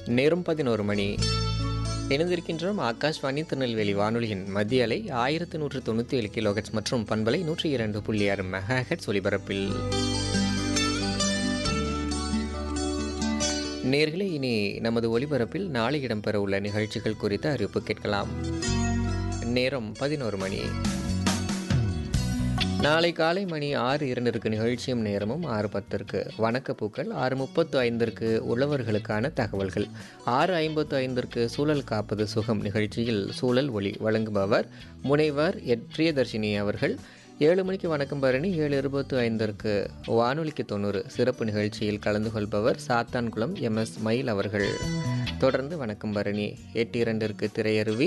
நேரம் பதினோரு மணி இணைந்திருக்கின்றோம் ஆகாஷ்வாணி திருநெல்வேலி வானொலியின் மத்திய அலை ஆயிரத்து நூற்று தொண்ணூற்றி ஏழு கிலோஹெட்ஸ் மற்றும் பண்பலை நூற்றி இரண்டு புள்ளி ஆறு மெகாஹெட்ஸ் ஒலிபரப்பில் நேர்களே இனி நமது ஒலிபரப்பில் நாளை இடம்பெற உள்ள நிகழ்ச்சிகள் குறித்த அறிவிப்பு கேட்கலாம் நேரம் பதினோரு மணி நாளை காலை மணி ஆறு இரண்டிற்கு நிகழ்ச்சியும் நேரமும் ஆறு பத்திற்கு வணக்கப்பூக்கள் ஆறு முப்பத்து ஐந்திற்கு உழவர்களுக்கான தகவல்கள் ஆறு ஐம்பத்து ஐந்திற்கு சூழல் காப்பது சுகம் நிகழ்ச்சியில் சூழல் ஒளி வழங்குபவர் முனைவர் எட் பிரியதர்ஷினி அவர்கள் ஏழு மணிக்கு வணக்கம் பரணி ஏழு இருபத்து ஐந்திற்கு வானொலிக்கு தொண்ணூறு சிறப்பு நிகழ்ச்சியில் கலந்து கொள்பவர் சாத்தான்குளம் எம் எஸ் மயில் அவர்கள் தொடர்ந்து வணக்கம் பரணி எட்டு இரண்டிற்கு திரையருவி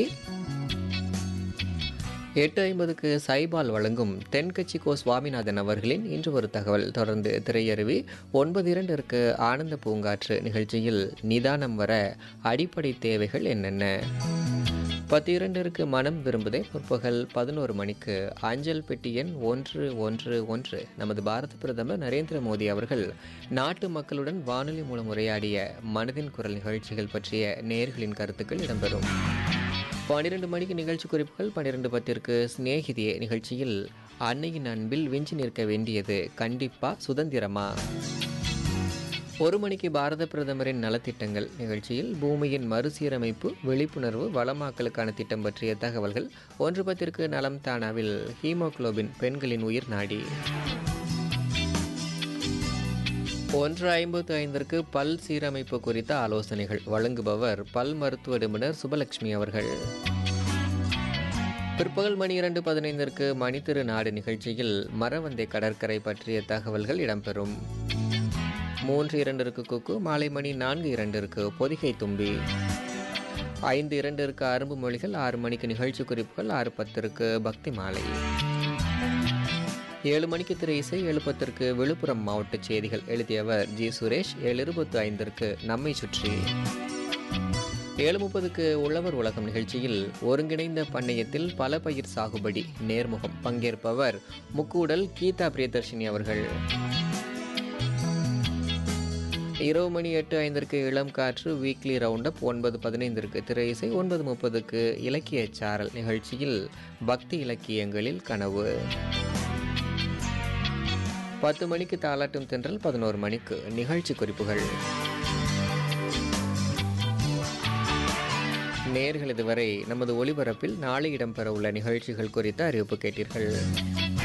எட்டு ஐம்பதுக்கு சைபால் வழங்கும் தென்கட்சி கோ சுவாமிநாதன் அவர்களின் இன்று ஒரு தகவல் தொடர்ந்து திரையருவி ஒன்பது இரண்டிற்கு ஆனந்த பூங்காற்று நிகழ்ச்சியில் நிதானம் வர அடிப்படை தேவைகள் என்னென்ன பத்து இரண்டிற்கு மனம் விரும்புதே பிற்பகல் பதினோரு மணிக்கு அஞ்சல் பெட்டி எண் ஒன்று ஒன்று ஒன்று நமது பாரத பிரதமர் நரேந்திர மோடி அவர்கள் நாட்டு மக்களுடன் வானொலி மூலம் உரையாடிய மனதின் குரல் நிகழ்ச்சிகள் பற்றிய நேர்களின் கருத்துக்கள் இடம்பெறும் பன்னிரெண்டு மணிக்கு நிகழ்ச்சி குறிப்புகள் பன்னிரெண்டு பத்திற்கு சிநேகிதியே நிகழ்ச்சியில் அன்னையின் அன்பில் விஞ்சி நிற்க வேண்டியது கண்டிப்பா சுதந்திரமா ஒரு மணிக்கு பாரத பிரதமரின் நலத்திட்டங்கள் நிகழ்ச்சியில் பூமியின் மறுசீரமைப்பு விழிப்புணர்வு வளமாக்கலுக்கான திட்டம் பற்றிய தகவல்கள் ஒன்று பத்திற்கு நலம் தானாவில் ஹீமோகுளோபின் பெண்களின் உயிர் நாடி ஒன்று ஐம்பத்து ஐந்திற்கு பல் சீரமைப்பு குறித்த ஆலோசனைகள் வழங்குபவர் பல் மருத்துவ நிபுணர் சுபலட்சுமி அவர்கள் பிற்பகல் மணி இரண்டு பதினைந்திற்கு மணித்திரு நாடு நிகழ்ச்சியில் மரவந்தை கடற்கரை பற்றிய தகவல்கள் இடம்பெறும் மூன்று இரண்டிற்கு குக்கு மாலை மணி நான்கு இரண்டிற்கு பொதிகை தும்பி ஐந்து இரண்டிற்கு அரும்பு மொழிகள் ஆறு மணிக்கு நிகழ்ச்சி குறிப்புகள் ஆறு பத்திற்கு பக்தி மாலை ஏழு மணிக்கு திரை இசை ஏழு பத்திற்கு விழுப்புரம் மாவட்ட செய்திகள் எழுதியவர் ஜி சுரேஷ் ஏழு இருபத்தி ஐந்திற்கு நம்மை சுற்றி ஏழு முப்பதுக்கு உழவர் உலகம் நிகழ்ச்சியில் ஒருங்கிணைந்த பண்ணையத்தில் பல பயிர் சாகுபடி நேர்முகம் பங்கேற்பவர் முக்கூடல் கீதா பிரியதர்ஷினி அவர்கள் இரவு மணி எட்டு ஐந்திற்கு இளம் காற்று வீக்லி ரவுண்டப் ஒன்பது பதினைந்திற்கு திரை இசை ஒன்பது முப்பதுக்கு இலக்கிய சாரல் நிகழ்ச்சியில் பக்தி இலக்கியங்களில் கனவு பத்து மணிக்கு தாளாட்டும் தென்றல் பதினோரு மணிக்கு நிகழ்ச்சி குறிப்புகள் நேர்கள் இதுவரை நமது ஒளிபரப்பில் நாளை இடம்பெற உள்ள நிகழ்ச்சிகள் குறித்த அறிவிப்பு கேட்டீர்கள்